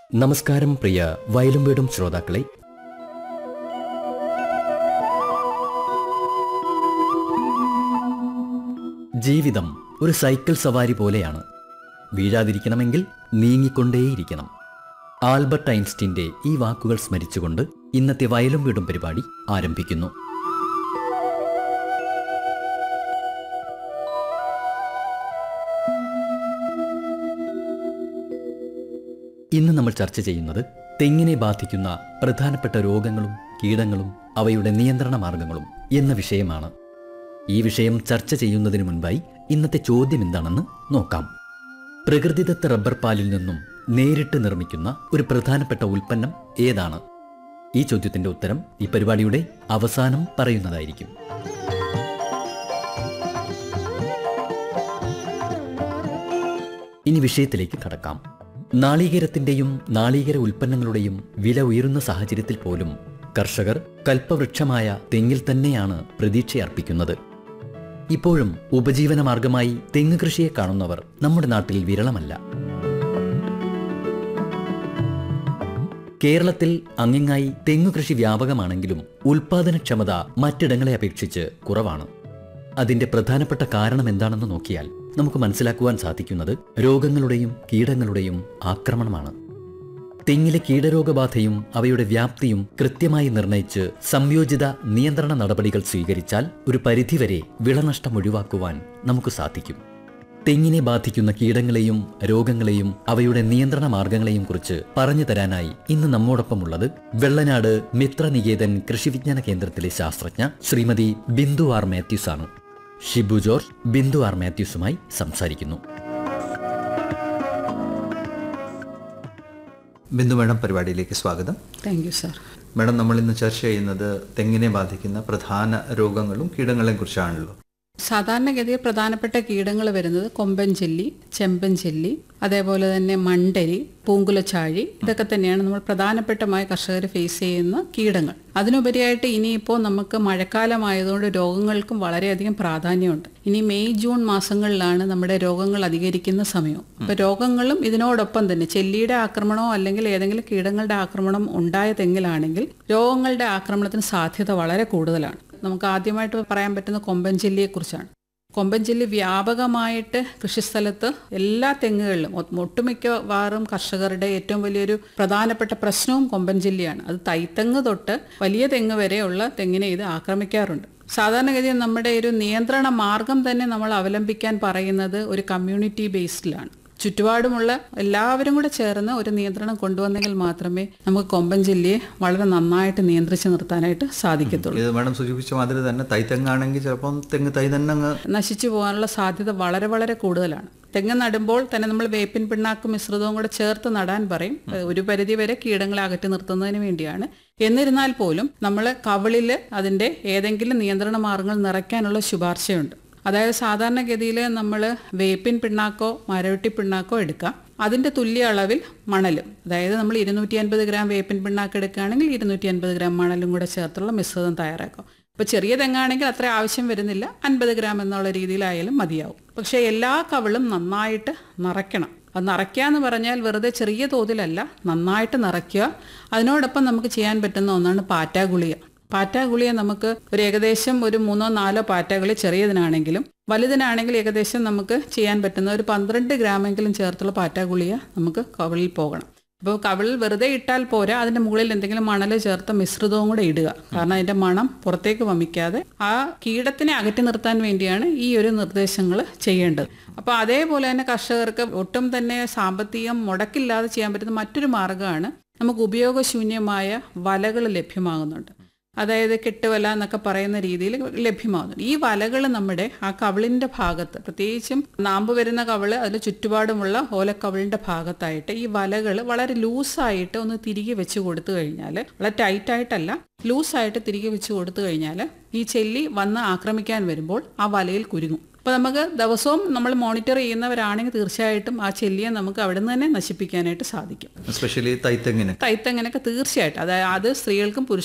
നമസ്കാരം പ്രിയ വയലും വീടും ശ്രോതാക്കളെ ജീവിതം ഒരു സൈക്കിൾ സവാരി പോലെയാണ് വീഴാതിരിക്കണമെങ്കിൽ നീങ്ങിക്കൊണ്ടേയിരിക്കണം ആൽബർട്ട് ഐൻസ്റ്റീന്റെ ഈ വാക്കുകൾ സ്മരിച്ചുകൊണ്ട് ഇന്നത്തെ വയലും വീടും പരിപാടി ആരംഭിക്കുന്നു ഇന്ന് നമ്മൾ ചർച്ച ചെയ്യുന്നത് തെങ്ങിനെ ബാധിക്കുന്ന പ്രധാനപ്പെട്ട രോഗങ്ങളും കീടങ്ങളും അവയുടെ നിയന്ത്രണ മാർഗങ്ങളും എന്ന വിഷയമാണ് ഈ വിഷയം ചർച്ച ചെയ്യുന്നതിന് മുൻപായി ഇന്നത്തെ ചോദ്യം എന്താണെന്ന് നോക്കാം പ്രകൃതിദത്ത റബ്ബർ പാലിൽ നിന്നും നേരിട്ട് നിർമ്മിക്കുന്ന ഒരു പ്രധാനപ്പെട്ട ഉൽപ്പന്നം ഏതാണ് ഈ ചോദ്യത്തിന്റെ ഉത്തരം ഈ പരിപാടിയുടെ അവസാനം പറയുന്നതായിരിക്കും ഇനി വിഷയത്തിലേക്ക് കടക്കാം നാളികേരത്തിന്റെയും നാളികേര ഉൽപ്പന്നങ്ങളുടെയും വില ഉയരുന്ന സാഹചര്യത്തിൽ പോലും കർഷകർ കൽപ്പവൃക്ഷമായ തെങ്ങിൽ തന്നെയാണ് പ്രതീക്ഷയർപ്പിക്കുന്നത് ഇപ്പോഴും ഉപജീവന മാർഗമായി തെങ്ങ് കൃഷിയെ കാണുന്നവർ നമ്മുടെ നാട്ടിൽ വിരളമല്ല കേരളത്തിൽ അങ്ങിങ്ങായി തെങ്ങു കൃഷി വ്യാപകമാണെങ്കിലും ഉൽപാദനക്ഷമത മറ്റിടങ്ങളെ അപേക്ഷിച്ച് കുറവാണ് അതിന്റെ പ്രധാനപ്പെട്ട കാരണം എന്താണെന്ന് നോക്കിയാൽ നമുക്ക് മനസ്സിലാക്കുവാൻ സാധിക്കുന്നത് രോഗങ്ങളുടെയും കീടങ്ങളുടെയും ആക്രമണമാണ് തെങ്ങിലെ കീടരോഗബാധയും അവയുടെ വ്യാപ്തിയും കൃത്യമായി നിർണയിച്ച് സംയോജിത നിയന്ത്രണ നടപടികൾ സ്വീകരിച്ചാൽ ഒരു പരിധിവരെ വിളനഷ്ടം ഒഴിവാക്കുവാൻ നമുക്ക് സാധിക്കും തെങ്ങിനെ ബാധിക്കുന്ന കീടങ്ങളെയും രോഗങ്ങളെയും അവയുടെ നിയന്ത്രണ മാർഗങ്ങളെയും കുറിച്ച് പറഞ്ഞു തരാനായി ഇന്ന് നമ്മോടൊപ്പമുള്ളത് വെള്ളനാട് മിത്രനികേതൻ കൃഷിവിജ്ഞാന കേന്ദ്രത്തിലെ ശാസ്ത്രജ്ഞ ശ്രീമതി ബിന്ദു ആർ മാത്യൂസ് ആണ് ഷിബു ജോർജ് ബിന്ദു ആർ മാത്യൂസുമായി സംസാരിക്കുന്നു ബിന്ദു മേഡം പരിപാടിയിലേക്ക് സ്വാഗതം താങ്ക് യു സാർ മേഡം നമ്മൾ ഇന്ന് ചർച്ച ചെയ്യുന്നത് തെങ്ങിനെ ബാധിക്കുന്ന പ്രധാന രോഗങ്ങളും കീടങ്ങളെയും കുറിച്ചാണല്ലോ സാധാരണഗതിയിൽ പ്രധാനപ്പെട്ട കീടങ്ങൾ വരുന്നത് കൊമ്പൻ ചെല്ലി ചെമ്പൻ ചെല്ലി അതേപോലെ തന്നെ മണ്ടരി പൂങ്കുലച്ചാഴി ഇതൊക്കെ തന്നെയാണ് നമ്മൾ പ്രധാനപ്പെട്ടമായ കർഷകർ ഫേസ് ചെയ്യുന്ന കീടങ്ങൾ അതിനുപരിയായിട്ട് ഇനിയിപ്പോൾ നമുക്ക് മഴക്കാലമായതുകൊണ്ട് രോഗങ്ങൾക്കും വളരെയധികം പ്രാധാന്യമുണ്ട് ഇനി മെയ് ജൂൺ മാസങ്ങളിലാണ് നമ്മുടെ രോഗങ്ങൾ അധികരിക്കുന്ന സമയം അപ്പോൾ രോഗങ്ങളും ഇതിനോടൊപ്പം തന്നെ ചെല്ലിയുടെ ആക്രമണമോ അല്ലെങ്കിൽ ഏതെങ്കിലും കീടങ്ങളുടെ ആക്രമണം ഉണ്ടായ തെങ്ങിലാണെങ്കിൽ രോഗങ്ങളുടെ ആക്രമണത്തിന് സാധ്യത വളരെ കൂടുതലാണ് നമുക്ക് ആദ്യമായിട്ട് പറയാൻ പറ്റുന്ന കൊമ്പൻ ചെല്ലിയെക്കുറിച്ചാണ് കൊമ്പൻ ചെല്ലി വ്യാപകമായിട്ട് കൃഷിസ്ഥലത്ത് എല്ലാ തെങ്ങുകളിലും ഒ- ഒട്ടുമിക്കവാറും കർഷകരുടെ ഏറ്റവും വലിയൊരു പ്രധാനപ്പെട്ട പ്രശ്നവും കൊമ്പൻ ചെല്ലിയാണ് അത് തൈത്തെങ്ങ് തൊട്ട് വലിയ തെങ്ങ് വരെയുള്ള തെങ്ങിനെ ഇത് ആക്രമിക്കാറുണ്ട് സാധാരണഗതിയിൽ നമ്മുടെ ഒരു നിയന്ത്രണ മാർഗം തന്നെ നമ്മൾ അവലംബിക്കാൻ പറയുന്നത് ഒരു കമ്മ്യൂണിറ്റി ബേസ്ഡിലാണ് ചുറ്റുപാടുമുള്ള എല്ലാവരും കൂടെ ചേർന്ന് ഒരു നിയന്ത്രണം കൊണ്ടുവന്നെങ്കിൽ മാത്രമേ നമുക്ക് കൊമ്പൻ ജില്ലയെ വളരെ നന്നായിട്ട് നിയന്ത്രിച്ച് നിർത്താനായിട്ട് സാധിക്കത്തുള്ളൂ ഇത് മേഡം സൂചിപ്പിച്ച മാതിരി തന്നെ തൈത്തെങ്ങാണെങ്കിൽ ചിലപ്പം തെങ്ങ് തൈ തന്നെ അങ്ങ് നശിച്ചു പോകാനുള്ള സാധ്യത വളരെ വളരെ കൂടുതലാണ് തെങ്ങ് നടുമ്പോൾ തന്നെ നമ്മൾ വേപ്പിൻ പിണ്ണാക്കും മിശ്രിതവും കൂടെ ചേർത്ത് നടാൻ പറയും ഒരു പരിധി വരെ കീടങ്ങളെ അകറ്റി നിർത്തുന്നതിന് വേണ്ടിയാണ് എന്നിരുന്നാൽ പോലും നമ്മൾ കവിളിൽ അതിൻ്റെ ഏതെങ്കിലും നിയന്ത്രണ മാർഗങ്ങൾ നിറയ്ക്കാനുള്ള ശുപാർശയുണ്ട് അതായത് സാധാരണഗതിയിൽ നമ്മൾ വേപ്പിൻ പിണ്ണാക്കോ മരവെട്ടി പിണ്ണാക്കോ എടുക്കാം അതിൻ്റെ തുല്യ അളവിൽ മണലും അതായത് നമ്മൾ ഇരുന്നൂറ്റി അൻപത് ഗ്രാം വേപ്പിൻ പിണ്ണാക്ക് എടുക്കുകയാണെങ്കിൽ ഇരുന്നൂറ്റി അൻപത് ഗ്രാം മണലും കൂടെ ചേർത്തുള്ള മിശ്രിതം തയ്യാറാക്കും ഇപ്പോൾ ചെറിയ തെങ്ങാണെങ്കിൽ അത്ര ആവശ്യം വരുന്നില്ല അൻപത് ഗ്രാം എന്നുള്ള രീതിയിലായാലും മതിയാവും പക്ഷേ എല്ലാ കവിളും നന്നായിട്ട് നിറയ്ക്കണം അത് നിറയ്ക്കുക എന്ന് പറഞ്ഞാൽ വെറുതെ ചെറിയ തോതിലല്ല നന്നായിട്ട് നിറയ്ക്കുക അതിനോടൊപ്പം നമുക്ക് ചെയ്യാൻ പറ്റുന്ന ഒന്നാണ് പാറ്റാ ഗുളിക പാറ്റാ ഗുളിക നമുക്ക് ഒരു ഏകദേശം ഒരു മൂന്നോ നാലോ പാറ്റകൾ ചെറിയതിനാണെങ്കിലും വലുതിനാണെങ്കിൽ ഏകദേശം നമുക്ക് ചെയ്യാൻ പറ്റുന്ന ഒരു പന്ത്രണ്ട് ഗ്രാമെങ്കിലും ചേർത്തുള്ള പാറ്റാ ഗുളിക നമുക്ക് കവിളിൽ പോകണം അപ്പോൾ കവിളിൽ വെറുതെ ഇട്ടാൽ പോരാ അതിന്റെ മുകളിൽ എന്തെങ്കിലും മണൽ ചേർത്ത മിശ്രിതവും കൂടെ ഇടുക കാരണം അതിന്റെ മണം പുറത്തേക്ക് വമിക്കാതെ ആ കീടത്തിനെ അകറ്റി നിർത്താൻ വേണ്ടിയാണ് ഈ ഒരു നിർദ്ദേശങ്ങൾ ചെയ്യേണ്ടത് അപ്പോൾ അതേപോലെ തന്നെ കർഷകർക്ക് ഒട്ടും തന്നെ സാമ്പത്തികം മുടക്കില്ലാതെ ചെയ്യാൻ പറ്റുന്ന മറ്റൊരു മാർഗ്ഗമാണ് നമുക്ക് ഉപയോഗശൂന്യമായ വലകൾ ലഭ്യമാകുന്നുണ്ട് അതായത് കെട്ടുവല എന്നൊക്കെ പറയുന്ന രീതിയിൽ ലഭ്യമാകുന്നുണ്ട് ഈ വലകൾ നമ്മുടെ ആ കവിളിന്റെ ഭാഗത്ത് പ്രത്യേകിച്ചും നാമ്പ് വരുന്ന കവിള് അതിൽ ചുറ്റുപാടുമുള്ള ഓലക്കവിളിന്റെ ഭാഗത്തായിട്ട് ഈ വലകൾ വളരെ ലൂസായിട്ട് ഒന്ന് തിരികെ വെച്ച് കൊടുത്തു കഴിഞ്ഞാൽ വളരെ ടൈറ്റ് ആയിട്ടല്ല ലൂസായിട്ട് തിരികെ വെച്ച് കൊടുത്തു കഴിഞ്ഞാൽ ഈ ചെല്ലി വന്ന് ആക്രമിക്കാൻ വരുമ്പോൾ ആ വലയിൽ കുരുങ്ങും അപ്പോൾ നമുക്ക് ദിവസവും നമ്മൾ മോണിറ്റർ ചെയ്യുന്നവരാണെങ്കിൽ തീർച്ചയായിട്ടും ആ ചെല്ലിയെ നമുക്ക് അവിടെ നിന്ന് തന്നെ നശിപ്പിക്കാനായിട്ട് സാധിക്കും എസ്പെഷ്യലി തൈത്തെങ്ങിന് തൈത്തങ്ങനൊക്കെ തീർച്ചയായിട്ടും അതായത് അത് സ്ത്രീകൾക്കും പുരുഷ